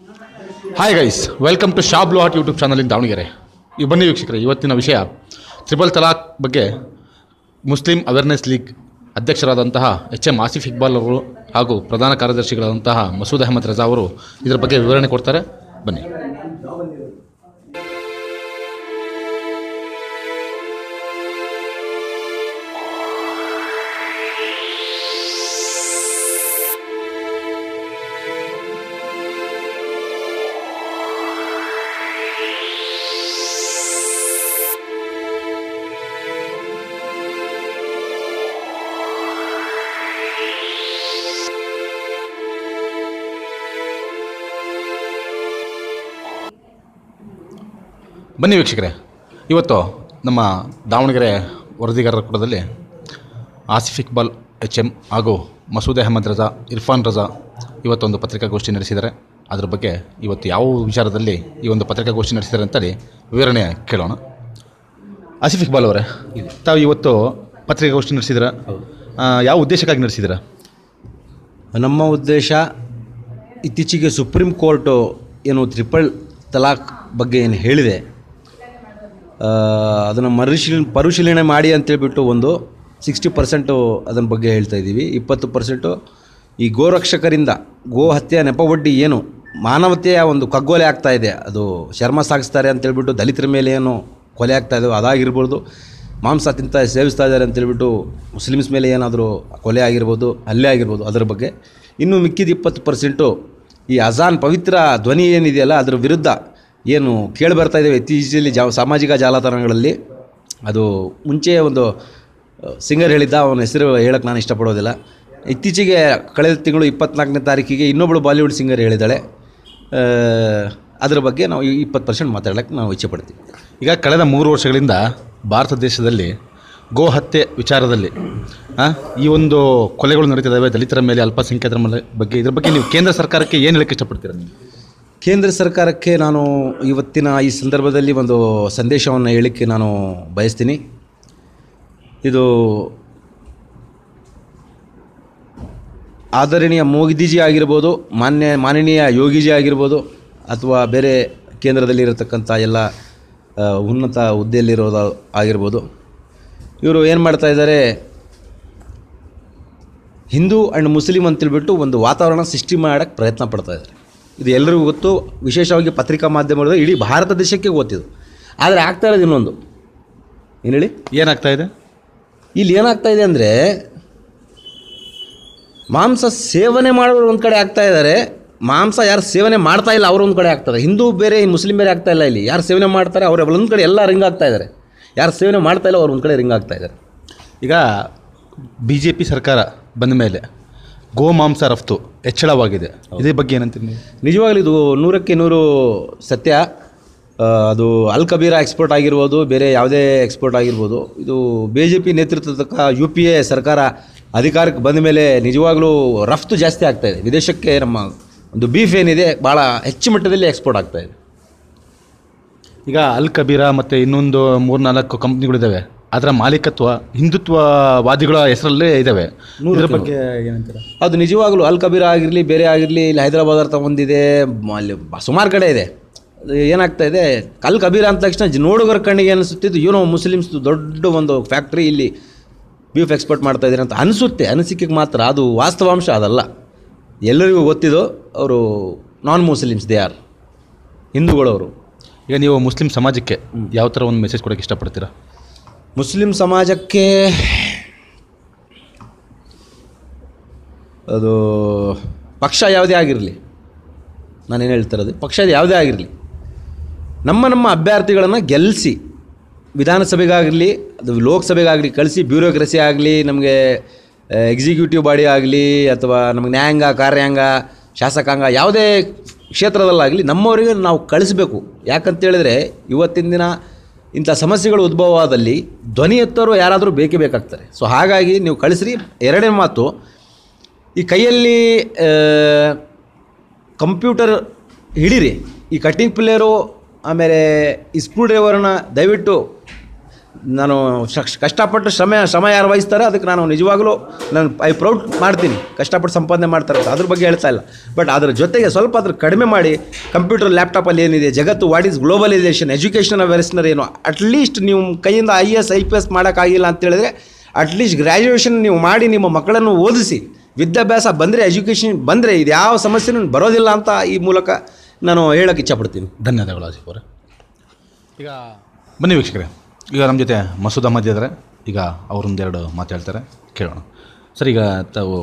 hi guys welcome to Shablu hot YouTube channel in Davanagere ಈ ಬನ್ನಿ ವೀಕ್ಷಕರೇ ಇವತ್ತಿನ ವಿಷಯ ತ್ರಿಬಲ್ ತಲಾಕ್ ಬಗ್ಗೆ ಮುಸ್ಲಿಂ ಅವೇರ್ನೆಸ್ ಲೀಗ್ ಅಧ್ಯಕ್ಷರಾದಂತಹ ಎಚ್ ಎಂ ಆಸಿಫ್ ಇಕ್ಬಾಲ್ ಅವರು ಹಾಗೂ ಪ್ರಧಾನ ಕಾರ್ಯದರ್ಶಿಗಳಾದಂತಹ ಮಸೂದ್ ಅಹಮದ್ ರಜಾ ಅವರು ಇದರ ಬಗ್ಗೆ ವಿವರಣೆ ಕೊಡ್ತಾರೆ ಬನ್ನಿ ಬನ್ನಿ ವೀಕ್ಷಕರೇ ಇವತ್ತು ನಮ್ಮ ದಾವಣಗೆರೆ ವರದಿಗಾರರ ಕೂಟದಲ್ಲಿ ಆಸಿಫ್ ಇಕ್ಬಾಲ್ ಎಚ್ ಎಂ ಹಾಗೂ ಮಸೂದ್ ಅಹಮದ್ ರಜಾ ಇರ್ಫಾನ್ ರಜಾ ಇವತ್ತೊಂದು ಪತ್ರಿಕಾಗೋಷ್ಠಿ ನಡೆಸಿದ್ದಾರೆ ಅದ್ರ ಬಗ್ಗೆ ಇವತ್ತು ಯಾವ ವಿಚಾರದಲ್ಲಿ ಈ ಒಂದು ಪತ್ರಿಕಾಗೋಷ್ಠಿ ನಡೆಸಿದ್ದಾರೆ ಅಂತೇಳಿ ವಿವರಣೆ ಕೇಳೋಣ ಆಸಿಫ್ ಇಕ್ಬಾಲ್ ಅವರೇ ತಾವು ಇವತ್ತು ಪತ್ರಿಕಾಗೋಷ್ಠಿ ನಡೆಸಿದ್ದೀರಾ ಆ, ಯಾವ ಉದ್ದೇಶಕ್ಕಾಗಿ ನಡೆಸಿದ್ದೀರಾ ನಮ್ಮ ಉದ್ದೇಶ ಇತ್ತೀಚೆಗೆ ಸುಪ್ರೀಂ ಕೋರ್ಟು ಏನು ತ್ರಿಪಲ್ ತಲಾಕ್ ಬಗ್ಗೆ ಏನು ಹೇಳಿದೆ ಅದನ್ನು ಮರುಶೀಲ ಪರಿಶೀಲನೆ ಮಾಡಿ ಅಂತೇಳ್ಬಿಟ್ಟು ಒಂದು ಸಿಕ್ಸ್ಟಿ ಪರ್ಸೆಂಟು ಅದನ್ನ ಬಗ್ಗೆ ಹೇಳ್ತಾ ಇದ್ದೀವಿ ಇಪ್ಪತ್ತು ಪರ್ಸೆಂಟು ಈ ಗೋರಕ್ಷಕರಿಂದ ಗೋ ಹತ್ಯೆ ನೆಪವಡ್ಡಿ ಏನು ಮಾನವತೆಯ ಒಂದು ಕಗ್ಗೊಲೆ ಆಗ್ತಾ ಇದೆ ಅದು ಚರ್ಮ ಸಾಗಿಸ್ತಾರೆ ಅಂತೇಳ್ಬಿಟ್ಟು ದಲಿತರ ಮೇಲೆ ಏನು ಕೊಲೆ ಆಗ್ತಾ ಇದೆ ಅದಾಗಿರ್ಬೋದು ಮಾಂಸ ತಿಂತ ಸೇವಿಸ್ತಾ ಇದ್ದಾರೆ ಅಂತೇಳ್ಬಿಟ್ಟು ಮುಸ್ಲಿಮ್ಸ್ ಮೇಲೆ ಏನಾದರೂ ಕೊಲೆ ಆಗಿರ್ಬೋದು ಹಲ್ಲೆ ಆಗಿರ್ಬೋದು ಅದರ ಬಗ್ಗೆ ಇನ್ನು ಮಿಕ್ಕಿದ ಇಪ್ಪತ್ತು ಪರ್ಸೆಂಟು ಈ ಅಜಾನ್ ಪವಿತ್ರ ಧ್ವನಿ ಏನಿದೆಯಲ್ಲ ಅದರ ವಿರುದ್ಧ ಏನು ಕೇಳಿ ಬರ್ತಾ ಇದ್ದೇವೆ ಇತ್ತೀಚೆಗೆ ಜಾ ಸಾಮಾಜಿಕ ಜಾಲತಾಣಗಳಲ್ಲಿ ಅದು ಮುಂಚೆ ಒಂದು ಸಿಂಗರ್ ಹೇಳಿದ್ದ ಅವನ ಹೆಸರು ಹೇಳಕ್ಕೆ ನಾನು ಇಷ್ಟಪಡೋದಿಲ್ಲ ಇತ್ತೀಚೆಗೆ ಕಳೆದ ತಿಂಗಳು ಇಪ್ಪತ್ನಾಲ್ಕನೇ ತಾರೀಕಿಗೆ ಇನ್ನೊಬ್ಬಳು ಬಾಲಿವುಡ್ ಸಿಂಗರ್ ಹೇಳಿದ್ದಾಳೆ ಆ, ಅದರ ಬಗ್ಗೆ ನಾವು ಇಪ್ಪತ್ತು ಪರ್ಸೆಂಟ್ ಮಾತಾಡೋಕ್ಕೆ ನಾವು ಇಚ್ಛೆ ಪಡ್ತೀವಿ ಈಗ ಕಳೆದ ಮೂರು ವರ್ಷಗಳಿಂದ ಭಾರತ ದೇಶದಲ್ಲಿ ಗೋ ಹತ್ಯೆ ವಿಚಾರದಲ್ಲಿ ಆ, ಈ ಒಂದು ಕೊಲೆಗಳು ನಡೀತಿದ್ದಾವೆ ದಲಿತರ ಮೇಲೆ ಅಲ್ಪಸಂಖ್ಯಾತರ ಮೇಲೆ ಬಗ್ಗೆ ಇದ್ರ ಬಗ್ಗೆ ನೀವು ಕೇಂದ್ರ ಸರ್ಕಾರಕ್ಕೆ ಏನು ಹೇಳಕ್ಕೆ ಇಷ್ಟಪಡ್ತೀರಾ ನೀವು ಕೇಂದ್ರ ಸರ್ಕಾರಕ್ಕೆ ನಾನು ಇವತ್ತಿನ ಈ ಸಂದರ್ಭದಲ್ಲಿ ಒಂದು ಸಂದೇಶವನ್ನು ಹೇಳಲಿಕ್ಕೆ ನಾನು ಬಯಸ್ತೀನಿ ಇದು ಆದರಣೀಯ ಮೋದಿಜಿ ಆಗಿರ್ಬೋದು ಮಾನ್ಯ ಮಾನನೀಯ ಯೋಗಿಜಿ ಆಗಿರ್ಬೋದು ಅಥವಾ ಬೇರೆ ಕೇಂದ್ರದಲ್ಲಿರತಕ್ಕಂಥ ಎಲ್ಲ ಆ, ಉನ್ನತ ಹುದ್ದೆಯಲ್ಲಿರೋದು ಆಗಿರ್ಬೋದು ಇವರು ಏನು ಮಾಡ್ತಾ ಇದ್ದಾರೆ ಹಿಂದೂ ಆ್ಯಂಡ್ ಮುಸ್ಲಿಂ ಅಂತೇಳ್ಬಿಟ್ಟು ಒಂದು ವಾತಾವರಣ ಸೃಷ್ಟಿ ಮಾಡೋಕ್ಕೆ ಪ್ರಯತ್ನ ಪಡ್ತಾ ಇದ್ದಾರೆ ಇದು ಎಲ್ಲರಿಗೂ ಗೊತ್ತು ವಿಶೇಷವಾಗಿ ಪತ್ರಿಕಾ ಮಾಧ್ಯಮಗಳು ಇಡೀ ಭಾರತ ದೇಶಕ್ಕೆ ಗೊತ್ತಿದ್ದು ಆದರೆ ಆಗ್ತಾ ಇರೋದು ಇನ್ನೊಂದು ಏನು ಹೇಳಿ ಏನಾಗ್ತಾ ಇದೆ ಇಲ್ಲಿ ಏನಾಗ್ತಾ ಇದೆ ಅಂದರೆ ಮಾಂಸ ಸೇವನೆ ಮಾಡೋರು ಒಂದು ಕಡೆ ಆಗ್ತಾ ಇದ್ದಾರೆ ಮಾಂಸ ಯಾರು ಸೇವನೆ ಮಾಡ್ತಾ ಇಲ್ಲ ಅವರು ಒಂದು ಕಡೆ ಆಗ್ತಾರೆ ಹಿಂದೂ ಬೇರೆ ಈ ಮುಸ್ಲಿಂ ಬೇರೆ ಆಗ್ತಾ ಇಲ್ಲ ಇಲ್ಲಿ ಯಾರು ಸೇವನೆ ಮಾಡ್ತಾರೆ ಅವ್ರು ಒಂದು ಕಡೆ ಎಲ್ಲ ರಿಂಗ್ ಆಗ್ತಾ ಇದ್ದಾರೆ ಯಾರು ಸೇವನೆ ಮಾಡ್ತಾ ಇಲ್ಲ ಅವ್ರು ಒಂದು ಕಡೆ ರಿಂಗ್ ಆಗ್ತಾ ಇದ್ದಾರೆ ಈಗ ಬಿ ಜೆ ಪಿ ಸರ್ಕಾರ ಬಂದ ಮೇಲೆ ಗೋಮಾಂಸ ರಫ್ತು ಹೆಚ್ಚಳವಾಗಿದೆ ಇದ್ರ ಬಗ್ಗೆ ಏನಂತೀರಿ ನೀವು ನಿಜವಾಗ್ಲೂ ಇದು ನೂರಕ್ಕೆ ನೂರು ಸತ್ಯ ಆ, ಅದು ಅಲ್ ಕಬೀರ ಎಕ್ಸ್ಪೋರ್ಟ್ ಆಗಿರ್ಬೋದು ಬೇರೆ ಯಾವುದೇ ಎಕ್ಸ್ಪೋರ್ಟ್ ಆಗಿರ್ಬೋದು ಇದು ಬಿ ಜೆ ಪಿ ನೇತೃತ್ವದ ಯು ಪಿ ಎ ಸರ್ಕಾರ ಅಧಿಕಾರಕ್ಕೆ ಬಂದ ಮೇಲೆ ನಿಜವಾಗ್ಲೂ ರಫ್ತು ಜಾಸ್ತಿ ಆಗ್ತಾ ಇದೆ ವಿದೇಶಕ್ಕೆ ನಮ್ಮ ಒಂದು ಬೀಫ್ ಏನಿದೆ ಭಾಳ ಹೆಚ್ಚು ಮಟ್ಟದಲ್ಲಿ ಎಕ್ಸ್ಪೋರ್ಟ್ ಆಗ್ತಾ ಇದೆ ಈಗ ಅಲ್ ಕಬೀರಾ ಮತ್ತು ಇನ್ನೊಂದು ಮೂರ್ನಾಲ್ಕು ಕಂಪ್ನಿಗಳಿದ್ದಾವೆ ಅದರ ಮಾಲೀಕತ್ವ ಹಿಂದುತ್ವವಾದಿಗಳ ಹೆಸರಲ್ಲೇ ಇದ್ದಾವೆ ಇದ್ರ ಬಗ್ಗೆ ಏನಂತೀರ ಅದು ನಿಜವಾಗ್ಲೂ ಅಲ್ ಕಬೀರ ಆಗಿರಲಿ ಬೇರೆ ಆಗಿರಲಿ ಇಲ್ಲಿ ಹೈದರಾಬಾದ್ ಅರ್ಥ ಒಂದಿದೆ ಮ- ಅಲ್ಲಿ ಬ- ಸುಮಾರು ಕಡೆ ಇದೆ ಅದು ಏನಾಗ್ತಾ ಇದೆ ಅಲ್ ಕಬೀರ ಅಂದ ತಕ್ಷಣ ಜ- ನೋಡುಗರ ಕಣ್ಣಿಗೆ ಅನಿಸುತ್ತಿದ್ದು ಏನೋ ಮುಸ್ಲಿಮ್ಸ್ ದೊಡ್ಡ ಒಂದು ಫ್ಯಾಕ್ಟ್ರಿ ಇಲ್ಲಿ ಬೀಫ್ ಎಕ್ಸ್ಪೋರ್ಟ್ ಮಾಡ್ತಾ ಇದ್ದಾರೆ ಅಂತ ಅನಿಸುತ್ತೆ ಅನಿಸಿಕೆಗೆ ಮಾತ್ರ ಅದು ವಾಸ್ತವಾಂಶ ಅದಲ್ಲ ಎಲ್ಲರಿಗೂ ಗೊತ್ತಿದ್ದು ಅವರು ನಾನ್ ಮುಸ್ಲಿಮ್ಸ್ ದೇ ಆರ್ ಹಿಂದೂಗಳವರು ಈಗ ನೀವು ಮುಸ್ಲಿಂ ಸಮಾಜಕ್ಕೆ ಯಾವ ಥರ ಒಂದು ಮೆಸೇಜ್ ಕೊಡೋಕ್ಕೆ ಇಷ್ಟಪಡ್ತೀರಾ ಮುಸ್ಲಿಂ ಸಮಾಜಕ್ಕೆ ಅದು ಪಕ್ಷ ಯಾವುದೇ ಆಗಿರಲಿ ನಾನೇನು ಹೇಳ್ತಿರೋದು ಪಕ್ಷ ಯಾವುದೇ ಆಗಿರಲಿ ನಮ್ಮ ನಮ್ಮ ಅಭ್ಯರ್ಥಿಗಳನ್ನು ಗೆಲ್ಲಿಸಿ ವಿಧಾನಸಭೆಗಾಗಲಿ ಅದು ಲೋಕಸಭೆಗಾಗಲಿ ಕಳಿಸಿ ಬ್ಯೂರೋಕ್ರಸಿ ಆಗಲಿ ನಮಗೆ ಎಕ್ಸಿಕ್ಯೂಟಿವ್ ಬಾಡಿ ಆಗಲಿ ಅಥವಾ ನಮಗೆ ನ್ಯಾಯಾಂಗ ಕಾರ್ಯಾಂಗ ಶಾಸಕಾಂಗ ಯಾವುದೇ ಕ್ಷೇತ್ರದಲ್ಲಾಗಲಿ ನಮ್ಮವರಿಗೆ ನಾವು ಕಳಿಸ್ಬೇಕು ಯಾಕಂತೇಳಿದ್ರೆ ಇವತ್ತಿನ ದಿನ ಇಂಥ ಸಮಸ್ಯೆಗಳು ಉದ್ಭವವಾದಲ್ಲಿ ಧ್ವನಿ ಎತ್ತೋರು ಯಾರಾದರೂ ಬೇಕೇ ಬೇಕಾಗ್ತಾರೆ ಸೊ ಹಾಗಾಗಿ ನೀವು ಕಳಿಸ್ರಿ ಎರಡನೇ ಮಾತು ಈ ಕೈಯಲ್ಲಿ ಆ, ಕಂಪ್ಯೂಟರ್ ಹಿಡೀರಿ ಈ ಕಟ್ಟಿಂಗ್ ಪ್ಲೇಯರು ಆಮೇಲೆ ಈ ಸ್ಕ್ರೂ ಡ್ರೈವರ್ನ ದಯವಿಟ್ಟು ನಾನು ಶ- ಕಷ್ಟಪಟ್ಟು ಶ್ರಮ ಶ್ರಮ ಯಾರು ವಹಿಸ್ತಾರೆ ಅದಕ್ಕೆ ನಾನು ನಿಜವಾಗಲೂ ನಾನು ಐ ಪ್ರೌಡ್ ಮಾಡ್ತೀನಿ ಕಷ್ಟಪಟ್ಟು ಸಂಪಾದನೆ ಮಾಡ್ತಾರೆ ಅಂತ ಅದ್ರ ಬಗ್ಗೆ ಹೇಳ್ತಾ ಇಲ್ಲ ಬಟ್ ಅದ್ರ ಜೊತೆಗೆ ಸ್ವಲ್ಪ ಅದ್ರ ಕಡಿಮೆ ಮಾಡಿ ಕಂಪ್ಯೂಟರ್ ಲ್ಯಾಪ್ಟಾಪಲ್ಲಿ ಏನಿದೆ ಜಗತ್ತು ವಾಟ್ ಈಸ್ ಗ್ಲೋಬಲೈಸೇಷನ್ ಎಜುಕೇಷನ್ ಅವೇರ್ಸ್ನರ್ ಏನು ಅಟ್ಲೀಸ್ಟ್ ನೀವು ಕೈಯಿಂದ I S I P S ಮಾಡೋಕ್ಕಾಗಿಲ್ಲ ಅಂತ ಹೇಳಿದ್ರೆ ಅಟ್ಲೀಸ್ಟ್ ಗ್ರ್ಯಾಜುಯೇಷನ್ ನೀವು ಮಾಡಿ ನಿಮ್ಮ ಮಕ್ಕಳನ್ನು ಓದಿಸಿ ವಿದ್ಯಾಭ್ಯಾಸ ಬಂದರೆ ಎಜುಕೇಷನ್ ಬಂದರೆ ಇದು ಯಾವ ಸಮಸ್ಯೆನೂ ಬರೋದಿಲ್ಲ ಅಂತ ಈ ಮೂಲಕ ನಾನು ಹೇಳೋಕ್ಕೆ ಇಚ್ಛಪಡ್ತೀನಿ ಧನ್ಯವಾದಗಳು ಆಸಿಫ್ ಅವರೇ ಈಗ ಬನ್ನಿ ವೀಕ್ಷಕರೇ ಈಗ ನಮ್ಮ ಜೊತೆ ಮಸೂದ್ ಅಹಮದ್ ಇದ್ದಾರೆ ಈಗ ಅವರೊಂದೆರಡು ಮಾತು ಹೇಳ್ತಾರೆ ಕೇಳೋಣ ಸರ್ ಈಗ ತಾವು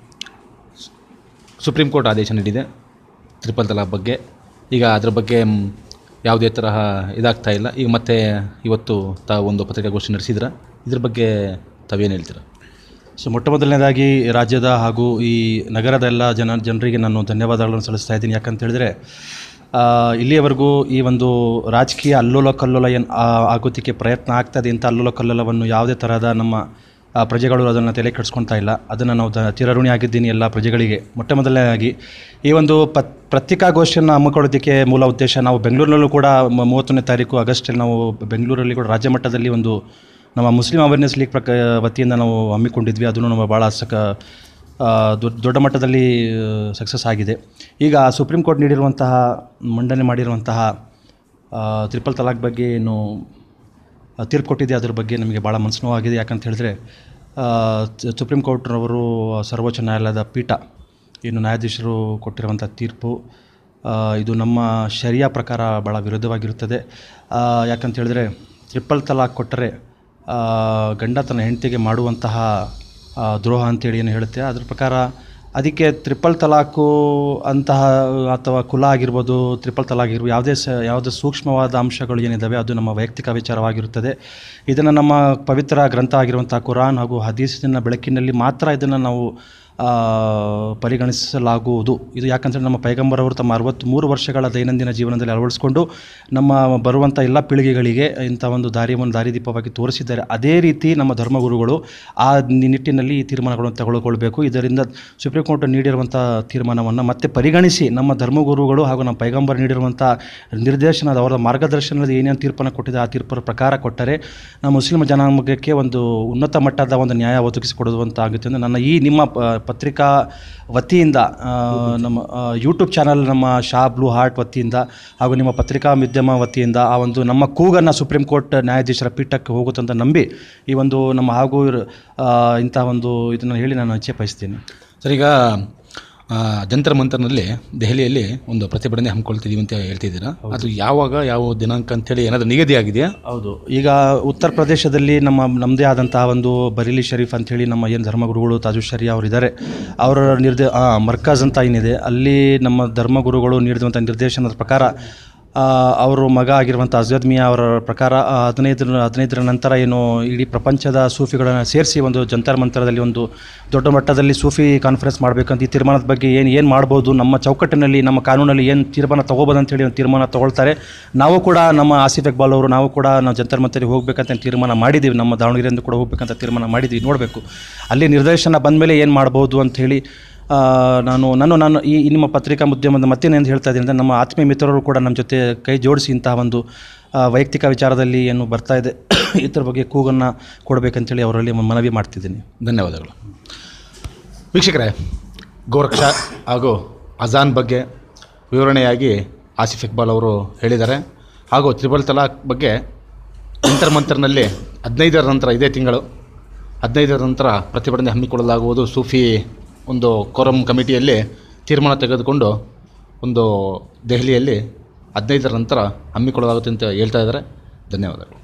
ಸುಪ್ರೀಂ ಕೋರ್ಟ್ ಆದೇಶ ನೀಡಿದೆ ತ್ರಿಪಲ್ ತಲಾಖ್ ಬಗ್ಗೆ ಈಗ ಅದ್ರ ಬಗ್ಗೆ ಮ್, ಯಾವುದೇ ತರಹ ಇದಾಗ್ತಾ ಇಲ್ಲ ಈಗ ಮತ್ತೆ ಇವತ್ತು ತಾವು ಒಂದು ಪತ್ರಿಕಾಗೋಷ್ಠಿ ನಡೆಸಿದ್ರ ಇದ್ರ ಬಗ್ಗೆ ತಾವೇನು ಹೇಳ್ತೀರಾ ಸೊ ಮೊಟ್ಟ ಮೊದಲನೇದಾಗಿ ರಾಜ್ಯದ ಹಾಗೂ ಈ ನಗರದ ಎಲ್ಲ ಜನ ಜನರಿಗೆ ನಾನು ಧನ್ಯವಾದಗಳನ್ನು ಸಲ್ಲಿಸ್ತಾ ಇದ್ದೀನಿ ಯಾಕಂತ ಹೇಳಿದ್ರೆ ಆ, ಇಲ್ಲಿಯವರೆಗೂ ಈ ಒಂದು ರಾಜಕೀಯ ಅಲ್ಲೋಲ ಕಲ್ಲೋಲ ಏನು ಆಗೋದಕ್ಕೆ ಪ್ರಯತ್ನ ಆಗ್ತದೆ ಇಂಥ ಅಲ್ಲೋಲ ಕಲ್ಲೋಲವನ್ನು ಯಾವುದೇ ತರಹದ ನಮ್ಮ ಆ, ಪ್ರಜೆಗಳು ಅದನ್ನು ತಲೆ ಕೆಡಿಸ್ಕೊಳ್ತಾ ಇಲ್ಲ ಅದನ್ನು ನಾವು ದ ಚಿರಋಣಿ ಆಗಿದ್ದೀನಿ ಎಲ್ಲ ಪ್ರಜೆಗಳಿಗೆ ಮೊಟ್ಟ ಮೊದಲನೇದಾಗಿ ಈ ಒಂದು ಪತ್ ಪತ್ರಿಕಾಗೋಷ್ಠಿಯನ್ನು ಹಮ್ಮಿಕೊಳ್ಳೋದಕ್ಕೆ ಮೂಲ ಉದ್ದೇಶ ನಾವು ಬೆಂಗಳೂರಿನಲ್ಲೂ ಕೂಡ ಮ- ಮೂವತ್ತೊಂದನೇ ತಾರೀಕು ಆಗಸ್ಟಲ್ಲಿ ನಾವು ಬೆಂಗಳೂರಲ್ಲಿ ಕೂಡ ರಾಜ್ಯ ಮಟ್ಟದಲ್ಲಿ ಒಂದು ನಮ್ಮ ಮುಸ್ಲಿಂ ಅವೇರ್ನೆಸ್ ಲೀಗ್ ಪ್ರಕ ವತಿಯಿಂದ ನಾವು ಹಮ್ಮಿಕೊಂಡಿದ್ವಿ ಅದನ್ನು ನಮ್ಮ ಭಾಳ ಸಕ ಆ, ದೊಡ್ಡ ದೊಡ್ಡ ಮಟ್ಟದಲ್ಲಿ ಸಕ್ಸಸ್ ಆಗಿದೆ ಈಗ ಸುಪ್ರೀಂ ಕೋರ್ಟ್ ನೀಡಿರುವಂತಹ ಮಂಡನೆ ಮಾಡಿರುವಂತಹ ಆ, ತ್ರಿಪಲ್ ತಲಾಕ್ ಬಗ್ಗೆ ಏನು ಆ, ತೀರ್ಪು ಕೊಟ್ಟಿದೆ ಅದ್ರ ಬಗ್ಗೆ ನಮಗೆ ಭಾಳ ಮನಸ್ಸು ನೋವಾಗಿದೆ ಯಾಕಂತ ಹೇಳಿದ್ರೆ ಆ, ಸ- ಸುಪ್ರೀಂ ಕೋರ್ಟ್ನವರು ಸರ್ವೋಚ್ಚ ನ್ಯಾಯಾಲಯದ ಪೀಠ ಏನು ನ್ಯಾಯಾಧೀಶರು ಕೊಟ್ಟಿರುವಂಥ ತೀರ್ಪು ಆ, ಇದು ನಮ್ಮ ಶರಿಯಾ ಪ್ರಕಾರ ಭಾಳ ವಿರುದ್ಧವಾಗಿರುತ್ತದೆ ಆ, ಯಾಕಂತ ಹೇಳಿದ್ರೆ ಟ್ರಿಪಲ್ ತಲಾಕ್ ಕೊಟ್ಟರೆ ಆ, ಗಂಡ ತನ್ನ ಹೆಂಡತಿಗೆ ಮಾಡುವಂತಹ ಆ, ದ್ರೋಹ ಅಂತೇಳಿ ಏನು ಹೇಳುತ್ತೆ ಅದ್ರ ಪ್ರಕಾರ ಅದಕ್ಕೆ ತ್ರಿಪಲ್ ತಲಾಕು ಅಂತಹ ಅಥವಾ ಕುಲ ಆಗಿರ್ಬೋದು ತ್ರಿಪಲ್ ತಲಾಕ್ ಆಗಿರ್ಬೋದು ಯಾವುದೇ ಸ ಯಾವುದೇ ಸೂಕ್ಷ್ಮವಾದ ಅಂಶಗಳು ಏನಿದ್ದಾವೆ ಅದು ನಮ್ಮ ವೈಯಕ್ತಿಕ ವಿಚಾರವಾಗಿರುತ್ತದೆ ಇದನ್ನು ನಮ್ಮ ಪವಿತ್ರ ಗ್ರಂಥ ಆಗಿರುವಂಥ ಕುರಾನ್ ಹಾಗೂ ಹದೀಸಿನ ಬೆಳಕಿನಲ್ಲಿ ಮಾತ್ರ ಇದನ್ನು ನಾವು ಆ, ಪರಿಗಣಿಸಲಾಗುವುದು ಇದು ಯಾಕಂದರೆ ನಮ್ಮ ಪೈಗಂಬರ್ ಅವರು ತಮ್ಮ ಅರವತ್ತ್ಮೂರು ವರ್ಷಗಳ ದೈನಂದಿನ ಜೀವನದಲ್ಲಿ ಅಳವಡಿಸಿಕೊಂಡು ನಮ್ಮ ಬರುವಂಥ ಎಲ್ಲ ಪೀಳಿಗೆಗಳಿಗೆ ಇಂಥ ಒಂದು ದಾರಿಯನ್ನು ದಾರಿದೀಪವಾಗಿ ತೋರಿಸಿದ್ದಾರೆ ಅದೇ ರೀತಿ ನಮ್ಮ ಧರ್ಮಗುರುಗಳು ಆ ನಿ- ನಿಟ್ಟಿನಲ್ಲಿ ಈ ತೀರ್ಮಾನಗಳನ್ನು ತೆಗೆದುಕೊಳ್ಬೇಕು ಇದರಿಂದ ಸುಪ್ರೀಂ ಕೋರ್ಟ್ ನೀಡಿರುವಂಥ ತೀರ್ಮಾನವನ್ನು ಮತ್ತೆ ಪರಿಗಣಿಸಿ ನಮ್ಮ ಧರ್ಮಗುರುಗಳು ಹಾಗೂ ನಮ್ಮ ಪೈಗಂಬರ್ ನೀಡಿರುವಂಥ ನಿರ್ದೇಶನದ ಅವರ ಮಾರ್ಗದರ್ಶನದ ಏನೇನು ತೀರ್ಪನ್ನು ಕೊಟ್ಟಿದೆ ಆ ತೀರ್ಪರ ಪ್ರಕಾರ ಕೊಟ್ಟರೆ ನಮ್ಮ ಮುಸ್ಲಿಂ ಜನಾಂಗಕ್ಕೆ ಒಂದು ಉನ್ನತ ಮಟ್ಟದ ಒಂದು ನ್ಯಾಯ ಒದಗಿಸಿಕೊಡುವಂತ ಆಗುತ್ತೆ ಅಂದರೆ ನನ್ನ ಈ ನಿಮ್ಮ ಪ- ಪತ್ರಿಕಾ ವತಿಯಿಂದ ಆ, ನಮ್ಮ ಯೂಟ್ಯೂಬ್ ಚಾನಲ್ ನಮ್ಮ ಶಾ ಬ್ಲೂ ಹಾರ್ಟ್ ವತಿಯಿಂದ ಹಾಗೂ ನಿಮ್ಮ ಪತ್ರಿಕಾ ಮಾಧ್ಯಮ ವತಿಯಿಂದ ಆ ಒಂದು ನಮ್ಮ ಕೂಗನ್ನು ಸುಪ್ರೀಂ ಕೋರ್ಟ್ ನ್ಯಾಯಾಧೀಶರ ಪೀಠಕ್ಕೆ ಹೋಗುತ್ತಂತ ನಂಬಿ ಈ ಒಂದು ನಮ್ಮ ಹಾಗೂ ಆ, ಇಂಥ ಒಂದು ಇದನ್ನು ಹೇಳಿ ನಾನು ಇಚ್ಛೆ ಬಯಸ್ತೀನಿ ಸರ್ ಈಗ ಆ, ಜಂತರ್ ಮಂತರ್ನಲ್ಲಿ ದೆಹಲಿಯಲ್ಲಿ ಒಂದು ಪ್ರತಿಭಟನೆ ಹಮ್ಮಿಕೊಳ್ತಿದ್ದೀವಿ ಅಂತ ಹೇಳ್ತಿದ್ದೀರಾ ಅದು ಯಾವಾಗ ಯಾವ ದಿನಾಂಕ ಅಂತೇಳಿ ಏನಾದರೂ ನಿಗದಿ ಆಗಿದೆಯಾ ಹೌದು ಈಗ ಉತ್ತರ ಪ್ರದೇಶದಲ್ಲಿ ನಮ್ಮ ನಮ್ಮದೇ ಆದಂತಹ ಒಂದು ಬರೀಲಿ ಶರೀಫ್ ಅಂಥೇಳಿ ನಮ್ಮ ಏನು ಧರ್ಮಗುರುಗಳು ತಾಜು ಶರಿಯಾ ಅವರು ಇದ್ದಾರೆ ಅವರ ನಿರ್ದೇ ಆ, ಮರ್ಕಜ್ ಅಂತ ಏನಿದೆ ಅಲ್ಲಿ ನಮ್ಮ ಧರ್ಮಗುರುಗಳು ನೀಡಿದಂಥ ನಿರ್ದೇಶನದ ಪ್ರಕಾರ ಆ, ಅವರು ಮಗ ಆಗಿರುವಂಥ ಅಜದ್ ಮಿಯಾ ಅವರ ಪ್ರಕಾರ ಆ, ಹದಿನೈದರ ಹದಿನೈದರ ನಂತರ ಏನು ಇಡೀ ಪ್ರಪಂಚದ ಸೂಫಿಗಳನ್ನು ಸೇರಿಸಿ ಒಂದು ಜಂತರ್ ಮಂತರದಲ್ಲಿ ಒಂದು ದೊಡ್ಡ ಮಟ್ಟದಲ್ಲಿ ಸೂಫಿ ಕಾನ್ಫರೆನ್ಸ್ ಮಾಡಬೇಕಂತ ಈ ತೀರ್ಮಾನದ ಬಗ್ಗೆ ಏನು ಏನು ಮಾಡ್ಬೋದು ನಮ್ಮ ಚೌಕಟ್ಟಿನಲ್ಲಿ ನಮ್ಮ ಕಾನೂನಲ್ಲಿ ಏನು ತೀರ್ಮಾನ ತೊಗೋಬೋದು ಅಂತೇಳಿ ಒಂದು ತೀರ್ಮಾನ ತೊಗೊಳ್ತಾರೆ ನಾವು ಕೂಡ ನಮ್ಮ ಆಸಿಫ್ ಇಕ್ಬಾಲ್ ಅವರು ನಾವು ಕೂಡ ನಾವು ಜಂತರ್ ಮಂತರಿಗೆ ಹೋಗ್ಬೇಕಂತ ತೀರ್ಮಾನ ಮಾಡಿದ್ದೀವಿ ನಮ್ಮ ದಾವಣಗೆರೆಯಿಂದ ಕೂಡ ಹೋಗ್ಬೇಕಂತ ತೀರ್ಮಾನ ಮಾಡಿದ್ದೀವಿ ನೋಡಬೇಕು ಅಲ್ಲಿ ನಿರ್ದೇಶನ ಬಂದಮೇಲೆ ಏನು ಮಾಡ್ಬೋದು ಅಂತ ಹೇಳಿ ಆ, ನಾನು ನಾನು ನಾನು ಈ ಈ ನಿಮ್ಮ ಪತ್ರಿಕಾ ಉದ್ಯಮದ ಮತ್ತೇನೇನು ಹೇಳ್ತಾ ಇದ್ದೀನಿ ಅಂದರೆ ನಮ್ಮ ಆತ್ಮೀಯ ಮಿತ್ರರು ಕೂಡ ನಮ್ಮ ಜೊತೆ ಕೈ ಜೋಡಿಸಿ ಇಂತಹ ಒಂದು ಆ, ವೈಯಕ್ತಿಕ ವಿಚಾರದಲ್ಲಿ ಏನು ಬರ್ತಾ ಇದೆ ಇದ್ರ ಬಗ್ಗೆ ಕೂಗನ್ನು ಕೊಡಬೇಕಂತೇಳಿ ಅವರಲ್ಲಿ ಮನವಿ ಮಾಡ್ತಿದ್ದೀನಿ ಧನ್ಯವಾದಗಳು ವೀಕ್ಷಕರೇ ಗೋರಕ್ಷಾ ಹಾಗೂ ಅಜಾನ್ ಬಗ್ಗೆ ವಿವರಣೆಯಾಗಿ ಆಸಿಫ್ ಇಕ್ಬಾಲ್ ಅವರು ಹೇಳಿದ್ದಾರೆ ಹಾಗೂ ತ್ರಿಬಲ್ ತಲಾಕ್ ಬಗ್ಗೆ ಮಂತರ್ ಮಂತರ್ನಲ್ಲಿ ಹದಿನೈದರ ನಂತರ ಇದೇ ತಿಂಗಳು ಹದಿನೈದರ ನಂತರ ಪ್ರತಿಭಟನೆ ಹಮ್ಮಿಕೊಳ್ಳಲಾಗುವುದು ಸೂಫಿ ಒಂದು ಕೋರಂ ಕಮಿಟಿಯಲ್ಲಿ ತೀರ್ಮಾನ ತೆಗೆದುಕೊಂಡು ಒಂದು ದೆಹಲಿಯಲ್ಲಿ ಹದಿನೈದರ ನಂತರ ಹಮ್ಮಿಕೊಳ್ಳಲಾಗುತ್ತೆ ಅಂತ ಹೇಳ್ತಾ ಇದ್ದಾರೆ ಧನ್ಯವಾದಗಳು